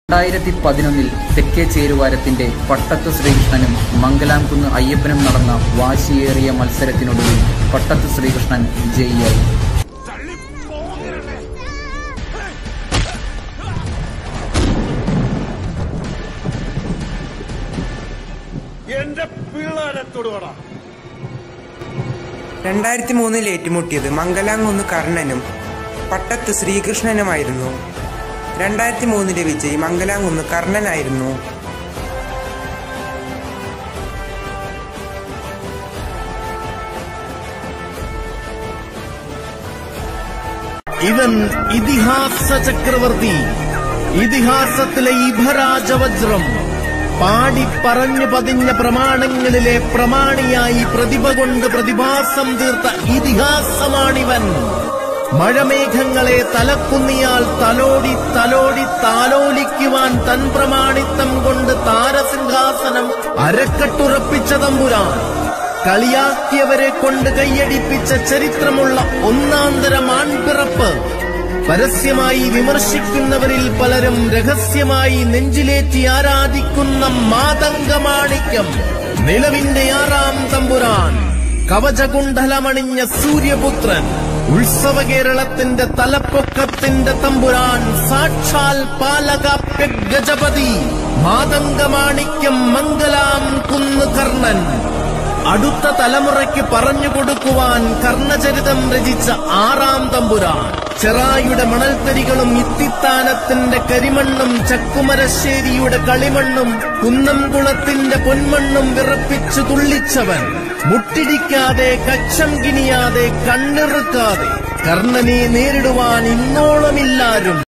രണ്ടായിരത്തി പതിനൊന്നിൽ തെക്കേ ചേരുവാരത്തിന്റെ പട്ടത്ത് ശ്രീകൃഷ്ണനും മംഗലാംകുന്ന് അയ്യപ്പനും നടന്ന വാശിയേറിയ മത്സരത്തിനൊടുവിൽ പട്ടത്ത് ശ്രീകൃഷ്ണൻ വിജയിയായി എന്റെ പിള്ളേരെ തൊടുകടാ രണ്ടായിരത്തി മൂന്നിൽ ഏറ്റുമുട്ടിയത് മംഗലാംകുന്ന് കർണനും പട്ടത്ത് ശ്രീകൃഷ്ണനുമായിരുന്നു രണ്ടായിരത്തി മൂന്നിലെ വിജയി മംഗലാംകുന്ന് കർണനായിരുന്നു ഇവൻ ഇതിഹാസ ചക്രവർത്തി ഇതിഹാസത്തിലെ ഇഭരാജവജ്രം പാടി പറഞ്ഞു പതിഞ്ഞ പ്രമാണങ്ങളിലെ പ്രമാണിയായി പ്രതിഭ കൊണ്ട് പ്രതിഭാസം തീർത്ത ഇതിഹാസമാണിവൻ മഴമേഘങ്ങളെ തലക്കുന്നിയാൽ തലോടി തലോടി താലോലിക്കുവാൻ തൻ പ്രമാണിത്തം കൊണ്ട് താരസിംഹാസനം അരക്കെട്ടുറപ്പിച്ച തമ്പുരാൻ കളിയാക്കിയവരെ കൊണ്ട് കൈയടിപ്പിച്ച ചരിത്രമുള്ള ഒന്നാന്തരം ആൺപിറപ്പ് പരസ്യമായി വിമർശിക്കുന്നവരിൽ പലരും രഹസ്യമായി നെഞ്ചിലേറ്റി ആരാധിക്കുന്ന മാതംഗമാണിക്യം നിലവിന്റെ ആറാം തമ്പുരാൻ കവചകുണ്ഡലമണിഞ്ഞ സൂര്യപുത്രൻ ഉത്സവ കേരളത്തിന്റെ തലപ്പൊക്കത്തിന്റെ തമ്പുരാൻ സാക്ഷാൽ പാലകാപ്യ ഗജപതി മാതംഗമാണിക്യം മംഗലാം കുന്ന് കർണൻ അടുത്ത തലമുറയ്ക്ക് പറഞ്ഞു കൊടുക്കുവാൻ കർണചരിതം രചിച്ച ആറാം തമ്പുരാൻ ചെറായുടെ മണൽത്തരികളും ഇത്തിത്താനത്തിന്റെ കരിമണ്ണും ചക്കുമരശ്ശേരിയുടെ കളിമണ്ണും കുന്നംകുളത്തിന്റെ പൊന്മണ്ണും വിറപ്പിച്ചു തുള്ളിച്ചവൻ മുട്ടിടിക്കാതെ കച്ചം കിനിയാതെ കണ്ണിറുക്കാതെ കർണനെ നേരിടുവാൻ ഇന്നോളമില്ലാരും